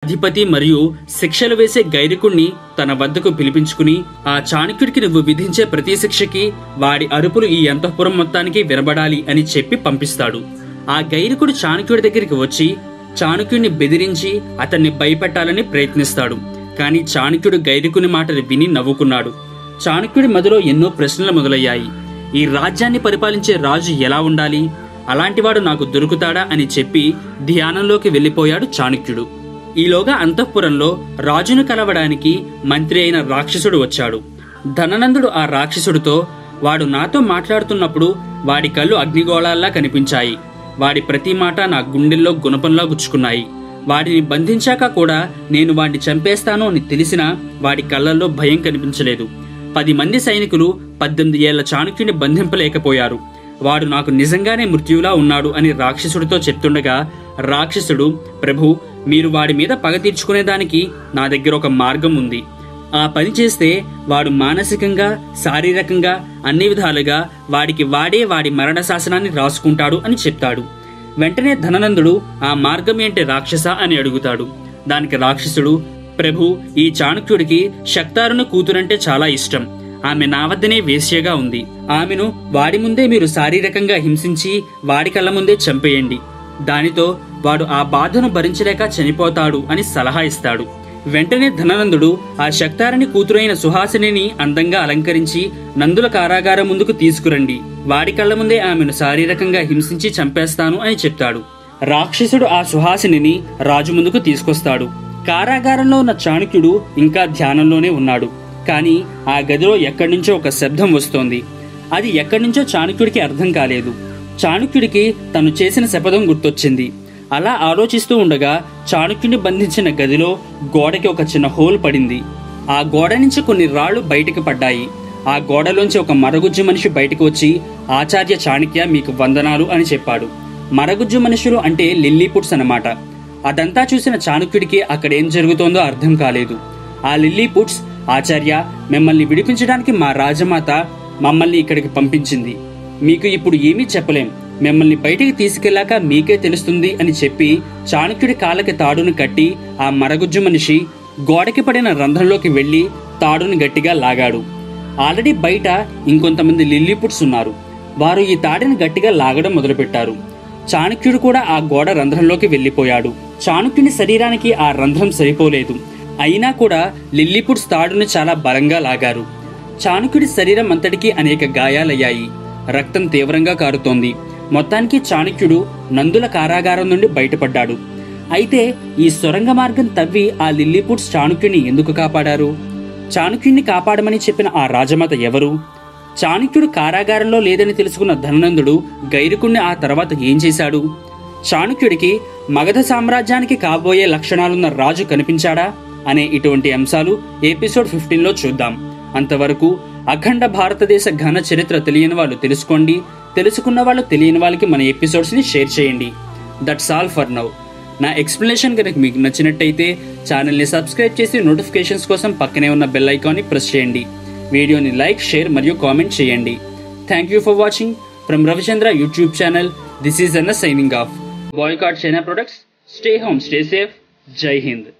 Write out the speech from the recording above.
అధిపతి మరియు శిక్షలు వేసే గైరికుణ్ణి తన వద్దకు పిలిపించుకుని ఆ చాణక్యుడికి నువ్వు విధించే ప్రతి శిక్షకి వాడి అరుపులు ఈ అంతఃపురం మొత్తానికి వినబడాలి అని చెప్పి పంపిస్తాడు ఆ గైరికుడు చాణక్యుడి దగ్గరికి వచ్చి చాణక్యుడిని బెదిరించి అతన్ని భయపెట్టాలని ప్రయత్నిస్తాడు కానీ చాణక్యుడు గైరికుని మాటలు విని నవ్వుకున్నాడు చాణక్యుడి మదిలో ఎన్నో ప్రశ్నలు మొదలయ్యాయి ఈ రాజ్యాన్ని పరిపాలించే రాజు ఎలా ఉండాలి అలాంటివాడు నాకు దొరుకుతాడా అని చెప్పి ధ్యానంలోకి వెళ్ళిపోయాడు చాణక్యుడు ఈలోగా అంతఃపురంలో రాజును కలవడానికి మంత్రి అయిన రాక్షసుడు వచ్చాడు ధననందుడు ఆ రాక్షసుడితో వాడు నాతో మాట్లాడుతున్నప్పుడు వాడి కళ్ళు అగ్నిగోళాల్లా కనిపించాయి వాడి ప్రతి మాట నా గుండెల్లో గుణపంలా గుచ్చుకున్నాయి వాడిని బంధించాక కూడా నేను వాడిని చంపేస్తాను అని తెలిసినా వాడి కళ్ళల్లో భయం కనిపించలేదు పది మంది సైనికులు పద్దెనిమిది ఏళ్ల చాణక్యుని బంధింపలేకపోయారు వాడు నాకు నిజంగానే మృత్యువులా ఉన్నాడు అని రాక్షసుడితో చెప్తుండగా రాక్షసుడు ప్రభు మీరు వాడి మీద పగ తీర్చుకునేదానికి నా దగ్గర ఒక మార్గం ఉంది ఆ పని చేస్తే వాడు మానసికంగా శారీరకంగా అన్ని విధాలుగా వాడికి వాడే వాడి మరణ శాసనాన్ని రాసుకుంటాడు అని చెప్తాడు వెంటనే ధననందుడు ఆ మార్గం ఏంటి రాక్షస అని అడుగుతాడు దానికి రాక్షసుడు ప్రభు ఈ చాణక్యుడికి శక్తారుని కూతురంటే చాలా ఇష్టం ఆమె నా వద్దనే వేశ్యగా ఉంది ఆమెను వాడి ముందే మీరు శారీరకంగా హింసించి వాడి కళ్ళ ముందే చంపేయండి దానితో వాడు ఆ బాధను భరించలేక చనిపోతాడు అని సలహా ఇస్తాడు వెంటనే ధననందుడు ఆ శక్తారని కూతురైన సుహాసినిని అందంగా అలంకరించి నందుల కారాగారం ముందుకు తీసుకురండి వాడి కళ్ళ ముందే ఆమెను శారీరకంగా హింసించి చంపేస్తాను అని చెప్తాడు రాక్షసుడు ఆ సుహాసినిని రాజు ముందుకు తీసుకొస్తాడు కారాగారంలో ఉన్న చాణక్యుడు ఇంకా ధ్యానంలోనే ఉన్నాడు కానీ ఆ గదిలో ఎక్కడి నుంచో ఒక శబ్దం వస్తోంది అది ఎక్కడి నుంచో చాణక్యుడికి అర్థం కాలేదు చాణక్యుడికి తను చేసిన శపథం గుర్తొచ్చింది అలా ఆలోచిస్తూ ఉండగా చాణక్యుడిని బంధించిన గదిలో గోడకి ఒక చిన్న హోల్ పడింది ఆ గోడ నుంచి కొన్ని రాళ్లు బయటికి పడ్డాయి ఆ గోడలోంచి ఒక మరగుజ్జు మనిషి బయటకు వచ్చి ఆచార్య చాణక్య మీకు వందనాలు అని చెప్పాడు మరగుజ్జు మనుషులు అంటే లిల్లీపుట్స్ అన్నమాట అదంతా చూసిన చాణక్యుడికి అక్కడేం జరుగుతోందో అర్థం కాలేదు ఆ లిల్లీపుట్స్ ఆచార్య మిమ్మల్ని విడిపించడానికి మా రాజమాత మమ్మల్ని ఇక్కడికి పంపించింది మీకు ఇప్పుడు ఏమీ చెప్పలేం మిమ్మల్ని బయటికి తీసుకెళ్లాక మీకే తెలుస్తుంది అని చెప్పి చాణక్యుడి కాళ్ళకి తాడును కట్టి ఆ మరగుజ్జు మనిషి గోడకి పడిన రంధ్రంలోకి వెళ్లి తాడును గట్టిగా లాగాడు ఆల్రెడీ బయట ఇంకొంతమంది లిల్లీపుట్స్ ఉన్నారు వారు ఈ తాడిని గట్టిగా లాగడం మొదలుపెట్టారు చాణక్యుడు కూడా ఆ గోడ రంధ్రంలోకి వెళ్లిపోయాడు చాణక్యుని శరీరానికి ఆ రంధ్రం సరిపోలేదు అయినా కూడా లిల్లీపుట్స్ తాడుని చాలా బలంగా లాగారు చాణక్యుడి శరీరం అంతటికీ అనేక గాయాలయ్యాయి రక్తం తీవ్రంగా కారుతోంది మొత్తానికి చాణక్యుడు నందుల కారాగారం నుండి బయటపడ్డాడు అయితే ఈ సొరంగ మార్గం తవ్వి ఆ లిల్లీపుట్స్ చాణక్యుని ఎందుకు కాపాడారు చాణక్యుణ్ణి కాపాడమని చెప్పిన ఆ రాజమాత ఎవరు చాణక్యుడు కారాగారంలో లేదని తెలుసుకున్న ధననందుడు గైరుకుణ్ణి ఆ తర్వాత ఏం చేశాడు చాణక్యుడికి మగధ సామ్రాజ్యానికి కాబోయే లక్షణాలున్న రాజు కనిపించాడా అనే ఇటువంటి అంశాలు ఎపిసోడ్ ఫిఫ్టీన్లో చూద్దాం అంతవరకు అఖండ భారతదేశ ఘన చరిత్ర తెలియని వాళ్ళు తెలుసుకోండి తెలుసుకున్న వాళ్ళు తెలియని వాళ్ళకి మన ఎపిసోడ్స్ని షేర్ చేయండి దట్స్ ఆల్ ఫర్ నౌ నా ఎక్స్ప్లెనేషన్ కనుక మీకు నచ్చినట్టయితే ఛానల్ని సబ్స్క్రైబ్ చేసి నోటిఫికేషన్స్ కోసం పక్కనే ఉన్న బెల్ ఐకాన్ని ప్రెస్ చేయండి వీడియోని లైక్ షేర్ మరియు కామెంట్ చేయండి thank you for watching from Ravichandra YouTube channel this is అన్న signing off boycott China products stay home stay safe Jai Hind